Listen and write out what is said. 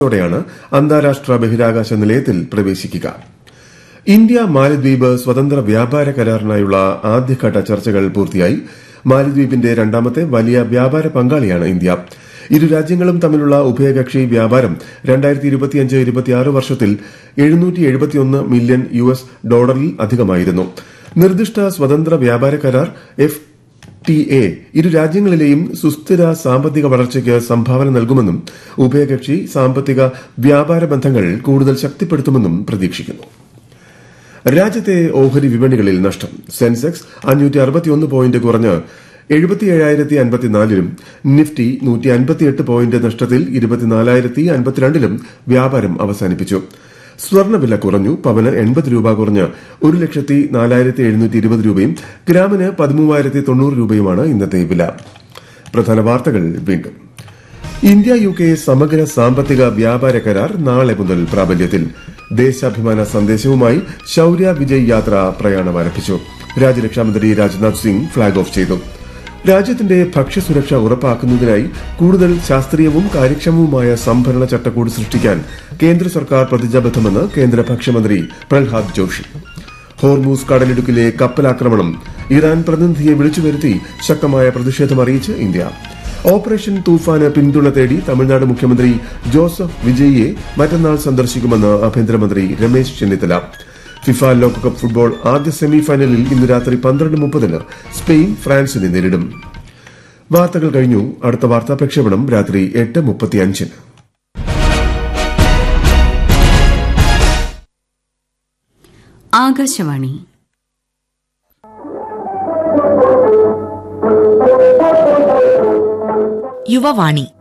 ോടെയാണ് അന്താരാഷ്ട്ര ബഹിരാകാശ നിലയത്തിൽ പ്രവേശിക്കുക ഇന്ത്യ മാലദ്വീപ് സ്വതന്ത്ര വ്യാപാര കരാറിനായുള്ള ആദ്യഘട്ട ചർച്ചകൾ പൂർത്തിയായി മാലദ്വീപിന്റെ രണ്ടാമത്തെ വലിയ വ്യാപാര പങ്കാളിയാണ് ഇന്ത്യ ഇരു രാജ്യങ്ങളും തമ്മിലുള്ള ഉഭയകക്ഷി വ്യാപാരം വർഷത്തിൽ മില്യൺ യു എസ് ഡോളറിൽ അധികമായിരുന്നു നിർദ്ദിഷ്ട സ്വതന്ത്ര വ്യാപാര കരാർ എഫ് ടി എ ഇരു രാജ്യങ്ങളിലെയും സുസ്ഥിര സാമ്പത്തിക വളർച്ചയ്ക്ക് സംഭാവന നൽകുമെന്നും ഉഭയകക്ഷി സാമ്പത്തിക വ്യാപാര ബന്ധങ്ങൾ കൂടുതൽ ശക്തിപ്പെടുത്തുമെന്നും പ്രതീക്ഷിക്കുന്നു രാജ്യത്തെ ഓഹരി വിപണികളിൽ നഷ്ടം സെൻസെക്സ് അഞ്ഞൂറ്റി അറുപത്തിയൊന്ന് പോയിന്റ് കുറഞ്ഞ് എഴുപത്തിയേഴായിരത്തി അൻപത്തിനാലിലും നിഫ്റ്റി നൂറ്റി അൻപത്തിയെട്ട് പോയിന്റ് നഷ്ടത്തിൽ ഇരുപത്തിനാലായിരത്തി അൻപത്തിരണ്ടിലും വ്യാപാരം അവസാനിപ്പിച്ചു സ്വർണ്ണവില കുറഞ്ഞു പവന് എൺപത് രൂപ കുറഞ്ഞ് ഒരു ലക്ഷത്തി നാലായിരത്തി എഴുന്നൂറ്റി ഇരുപത് രൂപയും ഗ്രാമിന് പതിമൂവായിരത്തി തൊണ്ണൂറ് രൂപയുമാണ് ഇന്നത്തെ വില പ്രധാന വാർത്തകൾ വീണ്ടും ഇന്ത്യ യു കെ സമഗ്ര സാമ്പത്തിക വ്യാപാര കരാർ നാളെ മുതൽ പ്രാബല്യത്തിൽ ദേശാഭിമാന സന്ദേശവുമായി ശൌര്യ വിജയ് യാത്ര പ്രയാണം ആരംഭിച്ചു രാജ്യരക്ഷാമന്ത്രി രാജ്നാഥ് സിംഗ് ഫ്ളാഗ് ഓഫ് ചെയ്തു രാജ്യത്തിന്റെ ഭക്ഷ്യസുരക്ഷ ഉറപ്പാക്കുന്നതിനായി കൂടുതൽ ശാസ്ത്രീയവും കാര്യക്ഷമവുമായ സംഭരണ ചട്ടക്കൂട് സൃഷ്ടിക്കാൻ കേന്ദ്ര സർക്കാർ പ്രതിജ്ഞാബദ്ധമെന്ന് കേന്ദ്ര ഭക്ഷ്യമന്ത്രി പ്രഹ്ലാദ് ജോഷി ഹോർമൂസ് കടലിടുക്കിലെ കപ്പലാക്രമണം ഇറാൻ പ്രതിനിധിയെ വിളിച്ചുവരുത്തി ശക്തമായ പ്രതിഷേധം അറിയിച്ച് ഇന്ത്യ ഓപ്പറേഷൻ തൂഫാന് പിന്തുണ തേടി തമിഴ്നാട് മുഖ്യമന്ത്രി ജോസഫ് വിജയിയെ മറ്റന്നാൾ സന്ദർശിക്കുമെന്ന് ആഭ്യന്തരമന്ത്രി രമേശ് ചെന്നിത്തല ഫിഫ ലോകകപ്പ് ഫുട്ബോൾ ആദ്യ സെമി ഫൈനലിൽ ഇന്ന് രാത്രി പന്ത്രണ്ട് മുപ്പതിന് സ്പെയിൻ ഫ്രാൻസിനെ നേരിടും വാർത്തകൾ കഴിഞ്ഞു അടുത്ത വാർത്താ പ്രക്ഷേപണം രാത്രി എട്ട് മുപ്പത്തിയഞ്ചിന് ആകാശവാണി യുവവാണി